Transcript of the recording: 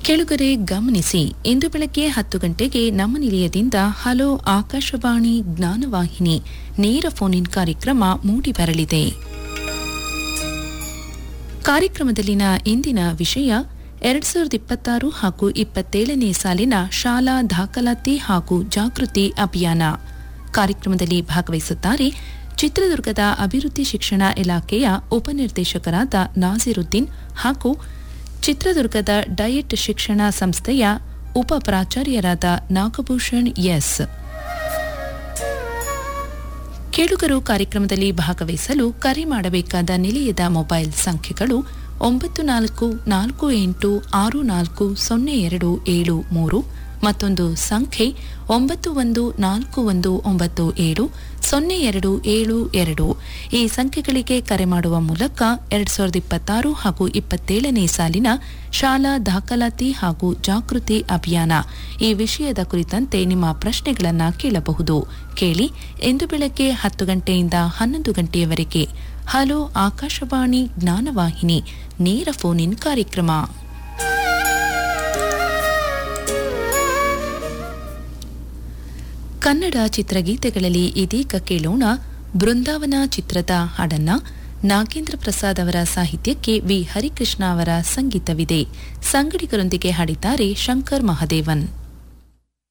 ಕೆಳಗರೆ ಗಮನಿಸಿ ಇಂದು ಬೆಳಗ್ಗೆ ಹತ್ತು ಗಂಟೆಗೆ ನಮ್ಮ ನಿಲಯದಿಂದ ಹಲೋ ಆಕಾಶವಾಣಿ ಜ್ಞಾನವಾಹಿನಿ ನೇರ ಫೋನ್ ಇನ್ ಕಾರ್ಯಕ್ರಮ ಮೂಡಿಬರಲಿದೆ ಕಾರ್ಯಕ್ರಮದಲ್ಲಿನ ಇಂದಿನ ವಿಷಯ ಎರಡ್ ಸಾವಿರದ ಇಪ್ಪತ್ತಾರು ಹಾಗೂ ಇಪ್ಪತ್ತೇಳನೇ ಸಾಲಿನ ಶಾಲಾ ದಾಖಲಾತಿ ಹಾಗೂ ಜಾಗೃತಿ ಅಭಿಯಾನ ಕಾರ್ಯಕ್ರಮದಲ್ಲಿ ಭಾಗವಹಿಸುತ್ತಾರೆ ಚಿತ್ರದುರ್ಗದ ಅಭಿವೃದ್ಧಿ ಶಿಕ್ಷಣ ಇಲಾಖೆಯ ಉಪನಿರ್ದೇಶಕರಾದ ನಾಸಿರುದ್ದೀನ್ ಹಾಗೂ ಚಿತ್ರದುರ್ಗದ ಡಯಟ್ ಶಿಕ್ಷಣ ಸಂಸ್ಥೆಯ ಉಪ ಪ್ರಾಚಾರ್ಯರಾದ ನಾಗಭೂಷಣ್ ಎಸ್ ಕೇಳುಗರು ಕಾರ್ಯಕ್ರಮದಲ್ಲಿ ಭಾಗವಹಿಸಲು ಕರೆ ಮಾಡಬೇಕಾದ ನಿಲಯದ ಮೊಬೈಲ್ ಸಂಖ್ಯೆಗಳು ಒಂಬತ್ತು ನಾಲ್ಕು ನಾಲ್ಕು ಎಂಟು ಆರು ನಾಲ್ಕು ಸೊನ್ನೆ ಎರಡು ಏಳು ಮೂರು ಮತ್ತೊಂದು ಸಂಖ್ಯೆ ಒಂಬತ್ತು ಒಂದು ನಾಲ್ಕು ಒಂದು ಒಂಬತ್ತು ಏಳು ಸೊನ್ನೆ ಎರಡು ಏಳು ಎರಡು ಈ ಸಂಖ್ಯೆಗಳಿಗೆ ಕರೆ ಮಾಡುವ ಮೂಲಕ ಎರಡ್ ಸಾವಿರದ ಇಪ್ಪತ್ತಾರು ಹಾಗೂ ಇಪ್ಪತ್ತೇಳನೇ ಸಾಲಿನ ಶಾಲಾ ದಾಖಲಾತಿ ಹಾಗೂ ಜಾಗೃತಿ ಅಭಿಯಾನ ಈ ವಿಷಯದ ಕುರಿತಂತೆ ನಿಮ್ಮ ಪ್ರಶ್ನೆಗಳನ್ನು ಕೇಳಬಹುದು ಕೇಳಿ ಇಂದು ಬೆಳಗ್ಗೆ ಹತ್ತು ಗಂಟೆಯಿಂದ ಹನ್ನೊಂದು ಗಂಟೆಯವರೆಗೆ ಹಲೋ ಆಕಾಶವಾಣಿ ಜ್ಞಾನವಾಹಿನಿ ನೇರ ಫೋನ್ ಇನ್ ಕಾರ್ಯಕ್ರಮ ಕನ್ನಡ ಚಿತ್ರಗೀತೆಗಳಲ್ಲಿ ಇದೀಗ ಕೇಳೋಣ ಬೃಂದಾವನ ಚಿತ್ರದ ಹಾಡನ್ನ ನಾಗೇಂದ್ರ ಪ್ರಸಾದ್ ಅವರ ಸಾಹಿತ್ಯಕ್ಕೆ ವಿ ಹರಿಕೃಷ್ಣ ಅವರ ಸಂಗೀತವಿದೆ ಸಂಗಡಿಗರೊಂದಿಗೆ ಹಾಡಿದ್ದಾರೆ ಶಂಕರ್ ಮಹದೇವನ್